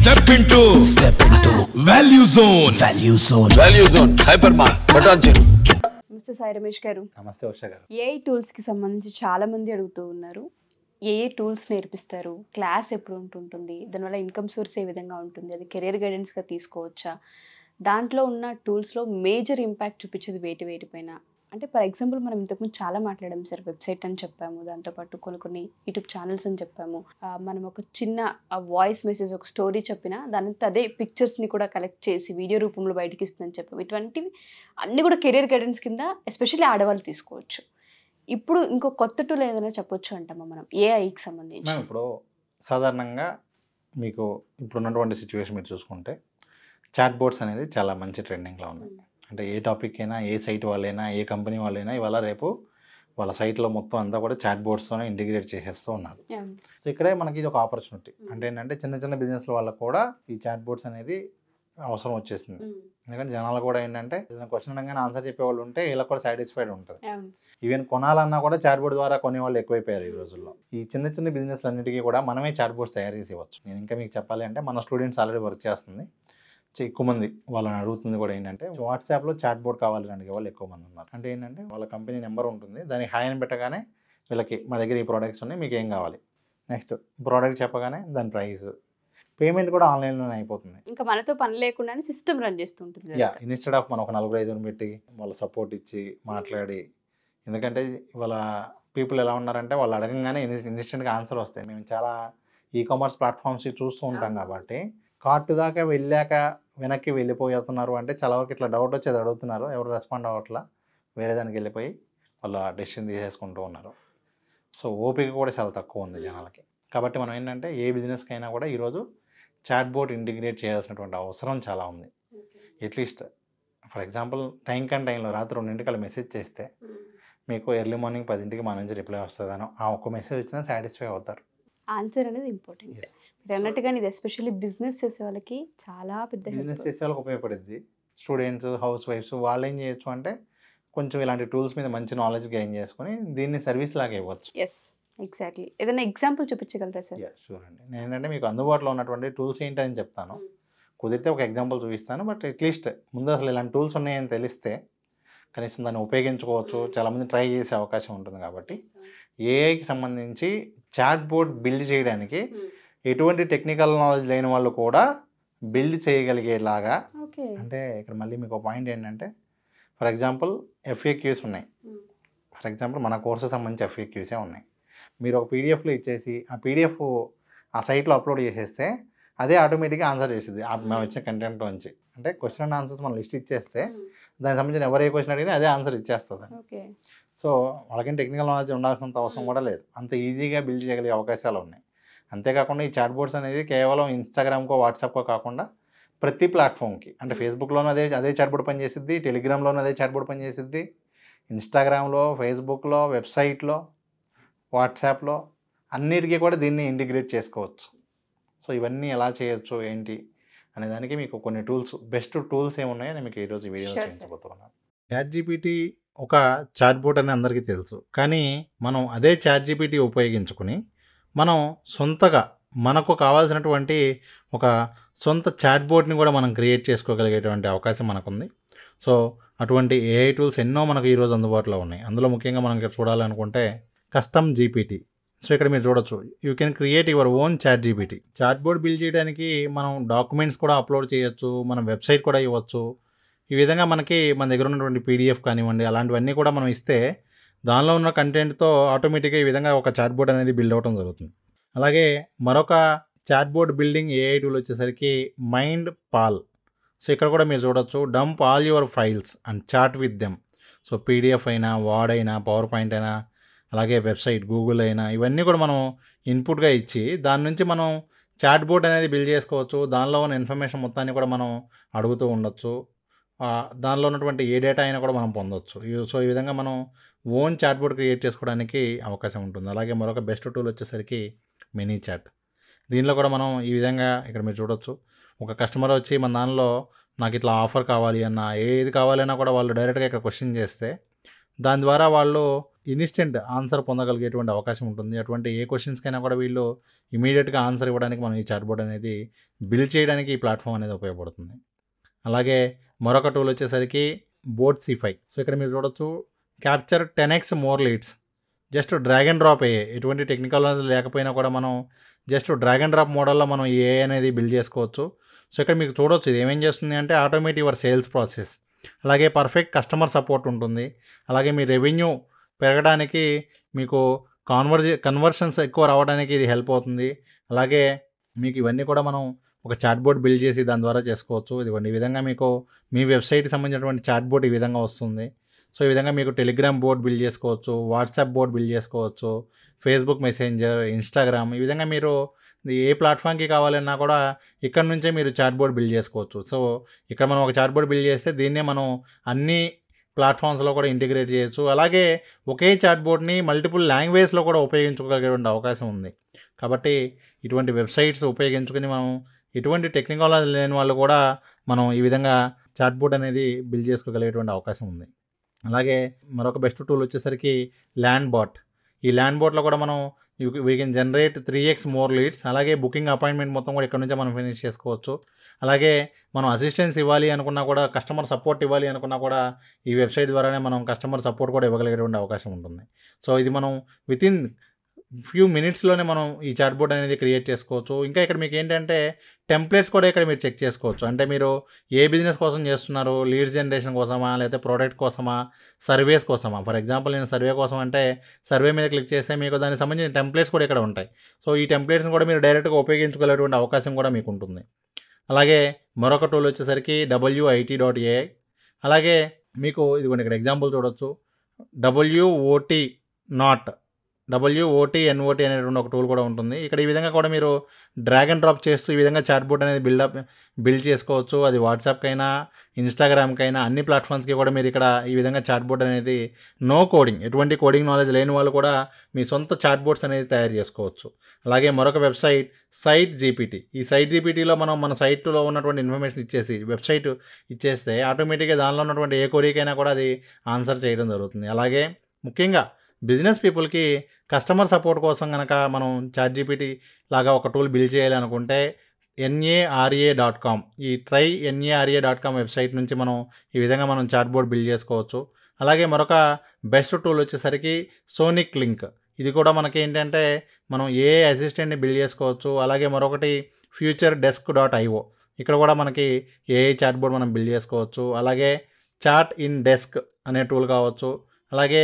Step into Step into value zone Value Zone. Value zone hyper mark Patancheru నమస్తే సాయి రమేష్ గారు నమస్తే ఉష గారు ఏఐ టూల్స్కి సంబంధించి చాలా మంది అడుగుతూ ఉన్నారు ఏ ఏ టూల్స్ నేర్పిస్తారు క్లాస్ ఎప్పుడు ఉంటుంటుంది దానివల్ల ఇన్కమ్ సోర్స్ ఏ విధంగా ఉంటుంది అది కెరీర్ గైడెన్స్గా తీసుకోవచ్చా దాంట్లో ఉన్న టూల్స్లో మేజర్ ఇంపాక్ట్ చూపించేది వేటి వేటిపైన అంటే ఫర్ ఎగ్జాంపుల్ మనం ఇంతకుముందు చాలా మాట్లాడాము సార్ వెబ్సైట్ అని చెప్పాము దాంతోపాటు కొన్ని కొన్ని యూట్యూబ్ ఛానల్స్ అని చెప్పాము ఆ, మనం ఒక చిన్న వాయిస్ మెసేజ్ ఒక స్టోరీ చెప్పినా దానితో అదే పిక్చర్స్ని కూడా కలెక్ట్ చేసి వీడియో రూపంలో బయటకి ఇస్తుందని చెప్పాము ఇటువంటివి అన్నీ కూడా కెరీర్ గైడెన్స్ కింద ఎస్పెషల్లీ ఆడవాళ్ళు తీసుకోవచ్చు ఇప్పుడు ఇంకో కొత్త టూల్ ఏదైనా చెప్పొచ్చు అంటామా మనం ఏఐకి సంబంధించి మేము ఇప్పుడు సాధారణంగా మీకు ఇప్పుడున్నటువంటి సిచ్యువేషన్ మీరు చూసుకుంటే చాట్ బోర్డ్స్ అనేది చాలా మంచి ట్రెండింగ్లో ఉన్నాయి అంటే ఏ టాపిక్ అయినా ఏ సైట్ వాళ్ళైనా ఏ కంపెనీ వాళ్ళైనా ఇవాళ రేపు వాళ్ళ సైట్లో మొత్తం అంతా కూడా చాట్ బోర్డ్స్తోనే ఇంటిగ్రేట్ చేసేస్తూ ఉన్నారు Yeah. సో ఇక్కడే మనకి ఇది ఒక ఆపర్చునిటీ అంటే ఏంటంటే చిన్న చిన్న బిజినెస్ల వాళ్ళకు కూడా ఈ చాట్ బోర్డ్స్ అనేది అవసరం వచ్చేసింది ఎందుకంటే జనాలు కూడా ఏంటంటే ఏదైనా క్వశ్చన్ అనగానే ఆన్సర్ చెప్పేవాళ్ళు ఉంటే వీళ్ళకి కూడా సాటిస్ఫైడ్ ఉంటుంది Yeah. ఈవెన్ కొనాలన్నా కూడా చాట్ బోర్డ్ ద్వారా కొనే వాళ్ళు ఎక్కువైపోయారు ఈ రోజుల్లో ఈ చిన్న చిన్న బిజినెస్ అన్నిటికీ కూడా మనమే చాట్ బోర్డ్స్ తయారు చేసి ఇవ్వచ్చు నేను ఇంకా మీకు చెప్పాలి అంటే మన స్టూడెంట్స్ ఆల్రెడీ వర్క్ చేస్తుంది చే- ఎక్కువ మంది వాళ్ళని అడుగుతుంది కూడా ఏంటంటే వాట్సాప్లో చాట్ బోర్డ్ కావాలని అడిగే వాళ్ళు ఎక్కువ మంది ఉన్నారు అంటే ఏంటంటే వాళ్ళ కంపెనీ నెంబర్ ఉంటుంది దానికి హాయ్ అని పెట్టగానే వీళ్ళకి మా దగ్గర ఈ ప్రోడక్ట్స్ ఉన్నాయి మీకు ఏం కావాలి నెక్స్ట్ ప్రోడక్ట్ చెప్పగానే దాని ప్రైస్ పేమెంట్ కూడా ఆన్లైన్లోనే అయిపోతుంది ఇంకా మనతో పని లేకుండానే సిస్టమ్ రన్ చేస్తుంటుంది యా ఇన్స్టెడ్ ఆఫ్ మనం ఒక నలుగురు ఐదుగురు పెట్టి వాళ్ళ సపోర్ట్ ఇచ్చి మాట్లాడి ఎందుకంటే వాళ్ళ పీపుల్ ఎలా ఉన్నారంటే వాళ్ళు అడగంగానే ఇన్స్టెంట్గా ఆన్సర్ వస్తాయి మేము చాలా ఈ కామర్స్ ప్లాట్ఫామ్స్ చూస్తూ ఉంటాం కాబట్టి కార్ట్ దాకా వెళ్ళాక వెనక్కి వెళ్ళిపోతున్నారు అంటే చాలా వరకు ఇట్లా డౌట్ వచ్చేది అడుగుతున్నారు ఎవరు రెస్పాండ్ అవ్వట్లా వేరే దానికి వెళ్ళిపోయి వాళ్ళు డెసిషన్ తీసేసుకుంటూ ఉన్నారు సో ఓపిక కూడా చాలా తక్కువ ఉంది జనాలకి కాబట్టి మనం ఏంటంటే ఏ బిజినెస్కి అయినా కూడా ఈరోజు చాట్ బోర్డ్ ఇంటిగ్రేట్ చేయాల్సినటువంటి అవసరం చాలా ఉంది అట్లీస్ట్ ఫర్ ఎగ్జాంపుల్ టైం కన్ టైంలో రాత్రి రెండింటికి అలా మెసేజ్ చేస్తే మీకు ఎర్లీ మార్నింగ్ పదింటికి మన నుంచి రిప్లై వస్తుందనో ఆ ఒక్క మెసేజ్ వచ్చినా సాటిస్ఫై అవుతారు ఆన్సర్ అనేది ఇంపార్టెంట్ Yes. మీరు అన్నట్టుగా ఇది ఎస్పెషల్లీ బిజినెస్ చేసే వాళ్ళకి చాలా పెద్ద బిజినెస్ చేసే వాళ్ళకి ఉపయోగపడుద్ది స్టూడెంట్స్ హౌస్ వైఫ్స్ వాళ్ళు ఏం చేయొచ్చు అంటే కొంచెం ఇలాంటి టూల్స్ మీద మంచి నాలెడ్జ్ గెయిన్ చేసుకొని దీన్ని సర్వీస్ లాగా ఇవ్వచ్చు ఎస్ ఎగ్జాక్ట్లీ ఏదైనా ఎగ్జాంపుల్ చూపించగలరా సార్ యా షూర్ అండి నేను ఏంటంటే మీకు అందుబాటులో ఉన్నటువంటి టూల్స్ ఏంటని చెప్తాను కుదిరితే ఒక ఎగ్జాంపుల్ చూపిస్తాను బట్ అట్లీస్ట్ ముందు అసలు ఇలాంటి టూల్స్ ఉన్నాయని తెలిస్తే కనీసం దాన్ని ఉపయోగించుకోవచ్చు చాలామంది ట్రై చేసే అవకాశం ఉంటుంది కాబట్టి ఏఐకి సంబంధించి చాట్ బోర్డ్ బిల్డ్ చేయడానికి ఎటువంటి టెక్నికల్ నాలెడ్జ్ లేని వాళ్ళు కూడా బిల్డ్ చేయగలిగేలాగా ఓకే అంటే ఇక్కడ మళ్ళీ మీకు ఒక పాయింట్ ఏంటంటే ఫర్ ఎగ్జాంపుల్ ఎఫ్ఏక్యూస్ ఉన్నాయి ఫర్ ఎగ్జాంపుల్ మన కోర్సు సంబంధించి ఎఫ్ఏక్యూసే ఉన్నాయి మీరు ఒక పీడిఎఫ్లో ఇచ్చేసి ఆ పీడిఎఫ్ ఆ సైట్లో అప్లోడ్ చేసేస్తే అదే ఆటోమేటిక్గా ఆన్సర్ చేసేది ఆ మేము ఇచ్చిన కంటెంట్ నుంచి అంటే క్వశ్చన్ అండ్ ఆన్సర్స్ మనం లిస్ట్ ఇచ్చేస్తే దానికి సంబంధించిన ఎవరు ఏ క్వశ్చన్ అడిగినా అదే ఆన్సర్ ఇచ్చేస్తుంది ఓకే సో వాళ్ళకేం టెక్నికల్ నాలెడ్జ్ ఉండాల్సినంత అవసరం కూడా లేదు అంత ఈజీగా బిల్డ్ చేయగలిగే అవకాశాలు ఉన్నాయి అంతేకాకుండా ఈ చాట్ బోర్డ్స్ అనేది కేవలం ఇన్స్టాగ్రామ్కో వాట్సాప్కో కాకుండా ప్రతి ప్లాట్ఫామ్కి అంటే ఫేస్బుక్లోనూ అదే అదే చాట్ బోర్డ్ పనిచేసిద్ది టెలిగ్రామ్లోనూ అదే చాట్ బోర్డ్ పనిచేసిద్ది ఇన్స్టాగ్రామ్లో ఫేస్బుక్లో వెబ్సైట్లో వాట్సాప్లో అన్నిటికీ కూడా దీన్ని ఇంటిగ్రేట్ చేసుకోవచ్చు సో ఇవన్నీ ఎలా చేయొచ్చు ఏంటి అనే దానికి మీకు కొన్ని టూల్స్ బెస్ట్ టూల్స్ ఏమున్నాయో నేను మీకు ఈరోజు ఈ వీడియో Sure, sir. చూపించబోతున్నాను చాట్ జీపీటీ ఒక చాట్ బోర్డ్ అని అందరికీ తెలుసు కానీ మనం అదే చాట్ జీపీటీ ఉపయోగించుకుని మనం సొంతగా మనకు కావాల్సినటువంటి ఒక సొంత చాట్ బోర్డ్ని కూడా మనం క్రియేట్ చేసుకోగలిగేటువంటి అవకాశం మనకుంది సో అటువంటి ఏఐ టూల్స్ ఎన్నో మనకు ఈరోజు అందుబాటులో ఉన్నాయి అందులో ముఖ్యంగా మనం ఇక్కడ చూడాలనుకుంటే కస్టమ్ జీపీటీ సో ఇక్కడ మీరు చూడొచ్చు you can create your own ChatGPT chatbot build చేయడానికి మనం డాక్యుమెంట్స్ కూడా అప్లోడ్ చేయొచ్చు మనం వెబ్సైట్ కూడా ఇవ్వచ్చు ఈ విధంగా మనకి మన దగ్గర ఉన్నటువంటి పీడిఎఫ్ కానివ్వండి అలాంటివన్నీ కూడా మనం ఇస్తే దానిలో ఉన్న కంటెంట్తో ఆటోమేటిక్గా ఈ విధంగా ఒక చాట్ బోర్డ్ అనేది బిల్డ్ అవడం జరుగుతుంది అలాగే మరొక chatbot building AI tool వచ్చేసరికి మైండ్ పాల్ సో ఇక్కడ కూడా మీరు చూడొచ్చు dump all your files and chat with them so PDF అయినా వార్డ్ అయినా పవర్ పాయింట్ అయినా అలాగే వెబ్సైట్ గూగుల్ అయినా ఇవన్నీ కూడా మనం ఇన్పుట్గా ఇచ్చి దాని నుంచి మనం చాట్ బోర్డ్ అనేది బిల్డ్ చేసుకోవచ్చు దానిలో ఉన్న ఇన్ఫర్మేషన్ మొత్తాన్ని కూడా మనం అడుగుతూ ఉండొచ్చు ఆ, దానిలో ఉన్నటువంటి ఏ డేటా అయినా కూడా మనం పొందొచ్చు ఈ- సో ఈ విధంగా మనం ఓన్ చాట్ బోర్డ్ క్రియేట్ చేసుకోవడానికి అవకాశం ఉంటుంది అలాగే మరొక బెస్ట్ టూల్ వచ్చేసరికి మినీ చాట్ దీనిలో కూడా మనం ఈ విధంగా ఇక్కడ మీరు చూడొచ్చు ఒక కస్టమర్ వచ్చి మన దానిలో నాకు ఇట్లా ఆఫర్ కావాలి అన్న ఏది కావాలన్నా కూడా వాళ్ళు డైరెక్ట్గా ఇక్కడ క్వశ్చన్ చేస్తే దాని ద్వారా వాళ్ళు ఇన్స్టెంట్ ఆన్సర్ పొందగలిగేటువంటి అవకాశం ఉంటుంది అటువంటి ఏ క్వశ్చన్స్కైనా కూడా వీళ్ళు ఇమీడియట్గా ఆన్సర్ ఇవ్వడానికి మనం ఈ చాట్ బోర్డ్ అనేది బిల్డ్ చేయడానికి ఈ ప్లాట్ఫామ్ అనేది ఉపయోగపడుతుంది అలాగే మరొక టూల్ వచ్చేసరికి బోర్డ్ సిఫై సో ఇక్కడ మీరు చూడొచ్చు capture ten X more leads just drag and drop అయ్యే ఎటువంటి టెక్నికల్ నాలెడ్జ్ లేకపోయినా కూడా మనం జస్ట్ డ్రాగ్ అండ్ డ్రాప్ మోడల్లో మనం ఏ అనేది బిల్డ్ చేసుకోవచ్చు సో ఇక్కడ మీకు చూడొచ్చు ఇది ఏమేం చేస్తుంది అంటే ఆటోమేటిక్ యువర్ సేల్స్ ప్రాసెస్ అలాగే పర్ఫెక్ట్ కస్టమర్ సపోర్ట్ ఉంటుంది అలాగే మీ రెవెన్యూ పెరగడానికి మీకు కాన్వర్జే కన్వర్షన్స్ ఎక్కువ రావడానికి ఇది హెల్ప్ అవుతుంది అలాగే మీకు ఇవన్నీ కూడా మనం ఒక చాట్ బోర్డ్ బిల్డ్ చేసి దాని ద్వారా చేసుకోవచ్చు ఇదిగోండి ఈ విధంగా మీకు మీ వెబ్సైట్కి సంబంధించినటువంటి చాట్ బోర్డ్ ఈ విధంగా వస్తుంది సో ఈ విధంగా మీకు టెలిగ్రామ్ బోర్డ్ బిల్డ్ చేసుకోవచ్చు వాట్సాప్ బోర్డ్ బిల్డ్ చేసుకోవచ్చు ఫేస్బుక్ మెసెంజర్ ఇన్స్టాగ్రామ్ ఈ విధంగా మీరు ఇది ఏ ప్లాట్ఫామ్కి కావాలన్నా కూడా ఇక్కడ నుంచే మీరు చాట్ బోర్డ్ బిల్డ్ చేసుకోవచ్చు సో ఇక్కడ మనం ఒక చాట్ బోర్డ్ బిల్డ్ చేస్తే దీన్నే మనం అన్ని ప్లాట్ఫామ్స్లో కూడా ఇంటిగ్రేట్ చేయొచ్చు అలాగే ఒకే చాట్ బోర్డ్ని మల్టిపుల్ లాంగ్వేజ్లో కూడా ఉపయోగించుకోగలిగేటువంటి అవకాశం ఉంది కాబట్టి ఇటువంటి వెబ్సైట్స్ ఉపయోగించుకుని మనం ఎటువంటి టెక్నికల్ లేని వాళ్ళు కూడా మనం ఈ విధంగా చాట్ బోర్డ్ అనేది బిల్డ్ చేసుకోగలిగేటువంటి అవకాశం ఉంది అలాగే మరొక బెస్ట్ టూల్ వచ్చేసరికి ల్యాండ్ బాట్ ఈ ల్యాండ్ బోట్లో కూడా మనం we can generate three X more leads అలాగే బుకింగ్ అపాయింట్మెంట్ మొత్తం కూడా ఇక్కడ నుంచే మనం ఫినిష్ చేసుకోవచ్చు అలాగే మనం అసిస్టెన్స్ ఇవ్వాలి అనుకున్నా కూడా కస్టమర్ సపోర్ట్ ఇవ్వాలి అనుకున్నా కూడా ఈ వెబ్సైట్ ద్వారానే మనం కస్టమర్ సపోర్ట్ కూడా ఇవ్వగలిగేటువంటి అవకాశం ఉంటుంది సో ఇది మనం విత్ ఇన్ ఫ్యూ మినిట్స్లోనే మనం ఈ చాట్ బోర్డ్ అనేది క్రియేట్ చేసుకోవచ్చు ఇంకా ఇక్కడ మీకు ఏంటంటే టెంప్లెట్స్ కూడా ఇక్కడ మీరు చెక్ చేసుకోవచ్చు అంటే మీరు ఏ బిజినెస్ కోసం చేస్తున్నారు లీడ్స్ జనరేషన్ కోసమా లేకపోతే ప్రోడక్ట్ కోసమా సర్వేస్ కోసమా ఫర్ ఎగ్జాంపుల్ నేను సర్వే కోసం అంటే సర్వే మీద క్లిక్ చేస్తే మీకు దానికి సంబంధించిన టెంప్లెట్స్ కూడా ఇక్కడ ఉంటాయి సో ఈ టెంప్లెట్స్ని కూడా మీరు డైరెక్ట్గా ఉపయోగించుకునేటువంటి అవకాశం కూడా మీకు ఉంటుంది అలాగే మరొక టూల్ వచ్చేసరికి డబ్ల్యూఐటీ డాట్ ఏఐ అలాగే మీకు ఇదిగోండి ఇక్కడ ఎగ్జాంపుల్ చూడొచ్చు డబ్ల్యూఓటీ నాట్ డబ్ల్యూఓటీ ఎన్ఓటీ అనేటువంటి ఒక టూల్ కూడా ఉంటుంది ఇక్కడ ఈ విధంగా కూడా మీరు డ్రాగ్ అండ్ డ్రాప్ చేస్తూ ఈ విధంగా చాట్ బోర్డ్ అనేది బిల్డప్ బిల్డ్ చేసుకోవచ్చు అది వాట్సాప్కైనా ఇన్స్టాగ్రామ్కైనా అన్ని ప్లాట్ఫామ్స్కి కూడా మీరు ఇక్కడ ఈ విధంగా చాట్ బోర్డ్ అనేది నో కోడింగ్ ఎటువంటి కోడింగ్ నాలెడ్జ్ లేని వాళ్ళు కూడా మీ సొంత చాట్ బోర్డ్స్ అనేది తయారు చేసుకోవచ్చు అలాగే మరొక వెబ్సైట్ సైట్ జీపీటీ ఈ సైట్ జీపీటీలో మనం మన సైట్లో ఉన్నటువంటి ఇన్ఫర్మేషన్ ఇచ్చేసి వెబ్సైట్ ఇచ్చేస్తే ఆటోమేటిక్గా దానిలో ఉన్నటువంటి ఏ కోరికైనా కూడా అది ఆన్సర్ చేయడం జరుగుతుంది అలాగే ముఖ్యంగా బిజినెస్ పీపుల్కి కస్టమర్ సపోర్ట్ కోసం కనుక మనం చాట్ జీపీటీ లాగా ఒక టూల్ బిల్డ్ చేయాలి అనుకుంటే ఎన్ఏఆర్ఏ డాట్ కామ్ ఈ try NARA dot com website నుంచి మనం ఈ విధంగా మనం చాట్ బోర్డ్ బిల్డ్ చేసుకోవచ్చు అలాగే మరొక బెస్ట్ టూల్ వచ్చేసరికి సోనిక్ లింక్ ఇది కూడా మనకి ఏంటంటే మనం ఏ అసిస్టెంట్ని బిల్డ్ చేసుకోవచ్చు అలాగే మరొకటి ఫ్యూచర్ డెస్క్ డాట్ ఐఓ ఇక్కడ కూడా మనకి ఏ చాట్ బోర్డ్ మనం బిల్డ్ చేసుకోవచ్చు అలాగే చాట్ ఇన్ డెస్క్ అనే టూల్ కావచ్చు అలాగే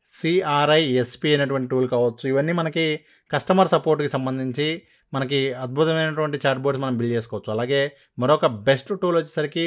సిఆర్ఐఎస్పి అనేటువంటి టూల్ కావచ్చు ఇవన్నీ మనకి కస్టమర్ సపోర్ట్కి సంబంధించి మనకి అద్భుతమైనటువంటి చాట్ బోర్డ్స్ మనం బిల్డ్ చేసుకోవచ్చు అలాగే మరొక బెస్ట్ టూల్ వచ్చేసరికి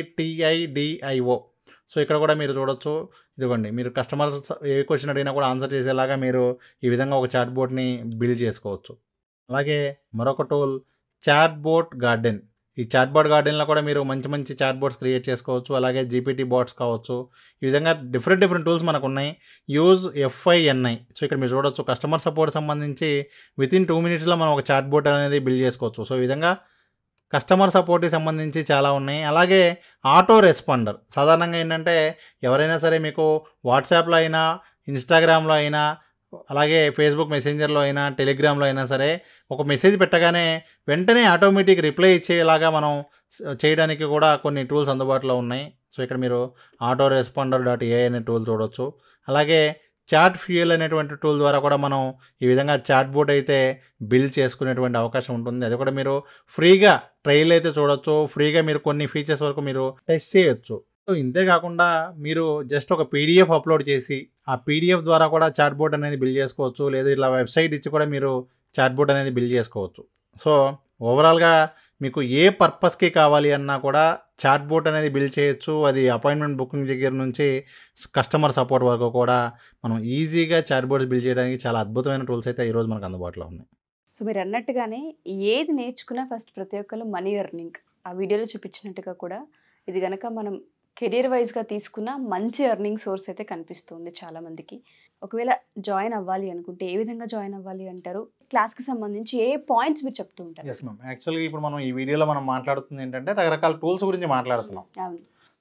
టీఐడిఐఓ సో ఇక్కడ కూడా మీరు చూడొచ్చు ఇదిగోండి మీరు కస్టమర్స్ ఏ క్వశ్చన్ అడిగినా కూడా ఆన్సర్ చేసేలాగా మీరు ఈ విధంగా ఒక చాట్ బోర్డ్ని బిల్డ్ చేసుకోవచ్చు అలాగే మరొక టూల్ చాట్ బోట్ గార్డెన్ ఈ చాట్ బోర్డ్ గార్డెన్లో కూడా మీరు మంచి మంచి చాట్ బోర్డ్స్ క్రియేట్ చేసుకోవచ్చు అలాగే జీపీటీ బోట్స్ కావచ్చు ఈ విధంగా డిఫరెంట్ డిఫరెంట్ టూల్స్ మనకు ఉన్నాయి యూజ్ ఎఫ్ఐఎన్ఐ సో ఇక్కడ మీరు చూడొచ్చు కస్టమర్ సపోర్ట్ సంబంధించి విత్ ఇన్ టూ మినిట్స్లో మనం ఒక చాట్ బోర్డ్ అనేది బిల్డ్ చేసుకోవచ్చు సో ఈ విధంగా కస్టమర్ సపోర్ట్కి సంబంధించి చాలా ఉన్నాయి అలాగే ఆటో రెస్పాండర్ సాధారణంగా ఏంటంటే ఎవరైనా సరే మీకు వాట్సాప్లో అయినా ఇన్స్టాగ్రామ్లో అయినా అలాగే ఫేస్బుక్ మెసెంజర్లో అయినా టెలిగ్రామ్లో అయినా సరే ఒక మెసేజ్ పెట్టగానే వెంటనే ఆటోమేటిక్ రిప్లై ఇచ్చేలాగా మనం స- చేయడానికి కూడా కొన్ని టూల్స్ అందుబాటులో ఉన్నాయి సో ఇక్కడ మీరు ఆటో రెస్పాండర్ డాట్ ఏ అనే టూల్ చూడొచ్చు అలాగే చాట్ ఫ్యూయల్ అనేటువంటి టూల్ ద్వారా కూడా మనం ఈ విధంగా చాట్ బోర్డ్ అయితే బిల్డ్ చేసుకునేటువంటి అవకాశం ఉంటుంది అది కూడా మీరు ఫ్రీగా ట్రైల్ అయితే చూడొచ్చు ఫ్రీగా మీరు కొన్ని ఫీచర్స్ వరకు మీరు టెస్ట్ చేయొచ్చు సో ఇంతే కాకుండా మీరు జస్ట్ ఒక పీడిఎఫ్ అప్లోడ్ చేసి ఆ పీడిఎఫ్ ద్వారా కూడా చాట్ బోర్డ్ అనేది బిల్డ్ చేసుకోవచ్చు లేదా ఇట్లా వెబ్సైట్ ఇచ్చి కూడా మీరు చాట్ బోర్డ్ అనేది బిల్డ్ చేసుకోవచ్చు సో ఓవరాల్గా మీకు ఏ పర్పస్కి కావాలి అన్నా కూడా చాట్ బోర్డ్ అనేది బిల్డ్ చేయొచ్చు అది అపాయింట్మెంట్ బుకింగ్ దగ్గర నుంచి కస్టమర్ సపోర్ట్ వరకు కూడా మనం ఈజీగా చాట్ బోర్డ్స్ బిల్డ్ చేయడానికి చాలా అద్భుతమైన టూల్స్ అయితే ఈరోజు మనకు అందుబాటులో ఉన్నాయి సో మీరు అన్నట్టుగానే ఏది నేర్చుకున్నా ఫస్ట్ ప్రతి ఒక్కరు మనీ ఎర్నింగ్ ఆ వీడియోలో చూపించినట్టుగా కూడా ఇది కనుక మనం కెరీర్ వైజ్గా తీసుకున్న మంచి ఎర్నింగ్ సోర్స్ అయితే కనిపిస్తుంది చాలామందికి ఒకవేళ జాయిన్ అవ్వాలి అనుకుంటే ఏ విధంగా జాయిన్ అవ్వాలి అంటారు క్లాస్కి సంబంధించి ఏ పాయింట్స్ మీరు చెప్తూ ఉంటారు ఎస్ మ్యామ్ యాక్చువల్గా ఇప్పుడు మనం ఈ వీడియోలో మనం మాట్లాడుతుంది ఏంటంటే రకరకాల టూల్స్ గురించి మాట్లాడుతున్నాం అవును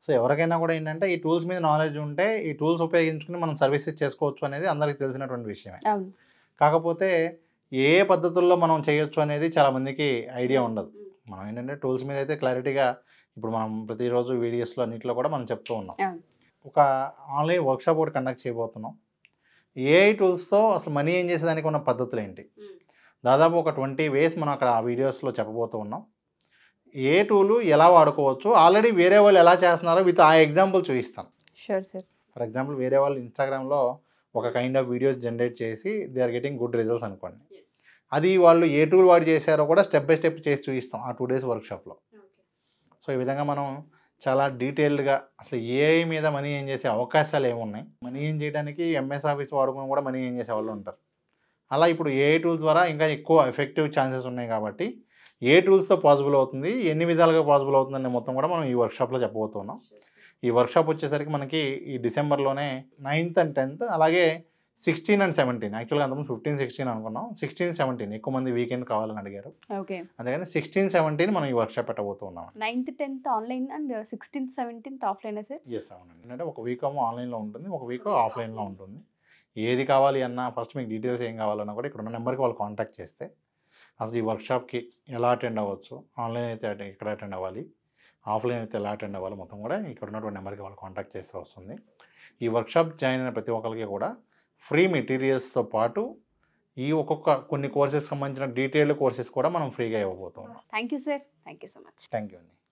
సో ఎవరికైనా కూడా ఏంటంటే ఈ టూల్స్ మీద నాలెడ్జ్ ఉంటే ఈ టూల్స్ ఉపయోగించుకుని మనం సర్వీసెస్ చేసుకోవచ్చు అనేది అందరికీ తెలిసినటువంటి విషయమే అవును కాకపోతే ఏ పద్ధతుల్లో మనం చేయొచ్చు అనేది చాలా మందికి ఐడియా ఉండదు మనం ఏంటంటే టూల్స్ మీద అయితే క్లారిటీగా ఇప్పుడు మనం ప్రతిరోజు వీడియోస్లో అన్నింటిలో కూడా మనం చెప్తూ ఉన్నాం అవును. ఒక ఆన్లైన్ వర్క్షాప్ ఒకటి కండక్ట్ చేయబోతున్నాం ఏఐ టూల్స్తో అసలు మనీ ఏం చేసేదానికి ఉన్న పద్ధతులు ఏంటి దాదాపు ఒక ట్వంటీ వేస్ మనం అక్కడ ఆ వీడియోస్లో చెప్పబోతూ ఉన్నాం ఏ టూలు ఎలా వాడుకోవచ్చు ఆల్రెడీ వేరే వాళ్ళు ఎలా చేస్తున్నారో విత్ ఆ ఎగ్జాంపుల్ చూపిస్తాను షూర్ సార్ ఫర్ ఎగ్జాంపుల్ వేరే వాళ్ళు ఇన్స్టాగ్రామ్లో ఒక కైండ్ ఆఫ్ వీడియోస్ జనరేట్ చేసి they are getting good results అనుకోండి అది వాళ్ళు ఏ టూల్ వాడి చేశారో కూడా స్టెప్ బై స్టెప్ చేసి చూపిస్తాం ఆ టూ డేస్ వర్క్షాప్లో సో ఈ విధంగా మనం చాలా డీటెయిల్డ్గా అసలు ఏఐ మీద మనీ ఏం చేసే అవకాశాలు ఏమున్నాయి మనీ ఏం చేయడానికి ఎంఎస్ ఆఫీస్ వాడుకుని కూడా మనీ ఏం చేసే వాళ్ళు ఉంటారు అలా ఇప్పుడు ఏఐ టూల్స్ ద్వారా ఇంకా ఎక్కువ ఎఫెక్టివ్ ఛాన్సెస్ ఉన్నాయి కాబట్టి ఏ టూల్స్తో పాసిబుల్ అవుతుంది ఎన్ని విధాలుగా పాసిబుల్ అవుతుందనే మొత్తం కూడా మనం ఈ వర్క్షాప్లో చెప్పబోతున్నాం ఈ వర్క్షాప్ వచ్చేసరికి మనకి ఈ డిసెంబర్లోనే నైన్త్ అండ్ టెన్త్ అలాగే సిక్స్టీన్ అండ్ సెవెంటీన్ యాక్చువల్గా అంతకుముందు ఫిఫ్టీన్ సిక్స్టీన్ అనుకున్నాం సిక్స్టీన్ సెవెంటీన్ ఎక్కువ మంది వీకెండ్ కావాలని అడిగారు ఓకే అందుకని సిక్స్టీన్ సెవెంటీన్ మనం ఈ వర్క్షాప్ పెట్టబోతున్నాం ninth tenth online and sixteenth seventeenth offline sir yes అవునండి అంటే ఒక వీక్ ఏమో ఆన్లైన్లో ఉంటుంది ఒక వీక్ ఆఫ్లైన్లో ఉంటుంది ఏది కావాలి అన్నా ఫస్ట్ మీకు డీటెయిల్స్ ఏం కావాలన్నా కూడా ఇక్కడ ఉన్న నెంబర్కి వాళ్ళు కాంటాక్ట్ చేస్తే అసలు ఈ వర్క్షాప్కి ఎలా అటెండ్ అవ్వచ్చు ఆన్లైన్ అయితే అటె- ఎక్కడ అటెండ్ అవ్వాలి ఆఫ్లైన్ అయితే ఎలా అటెండ్ అవ్వాలి మొత్తం కూడా ఇక్కడ ఉన్నటువంటి నెంబర్కి వాళ్ళు కాంటాక్ట్ చేస్తే వస్తుంది ఈ వర్క్షాప్ జాయిన్ అయిన ప్రతి ఒక్కరికి కూడా ఫ్రీ మెటీరియల్స్తో పాటు ఈ ఒక్కొక్క కొన్ని కోర్సెస్ సంబంధించిన డీటెయిల్డ్ కోర్సెస్ కూడా మనం ఫ్రీగా ఇవ్వబోతున్నాం thank you sir thank you so much thank you అండి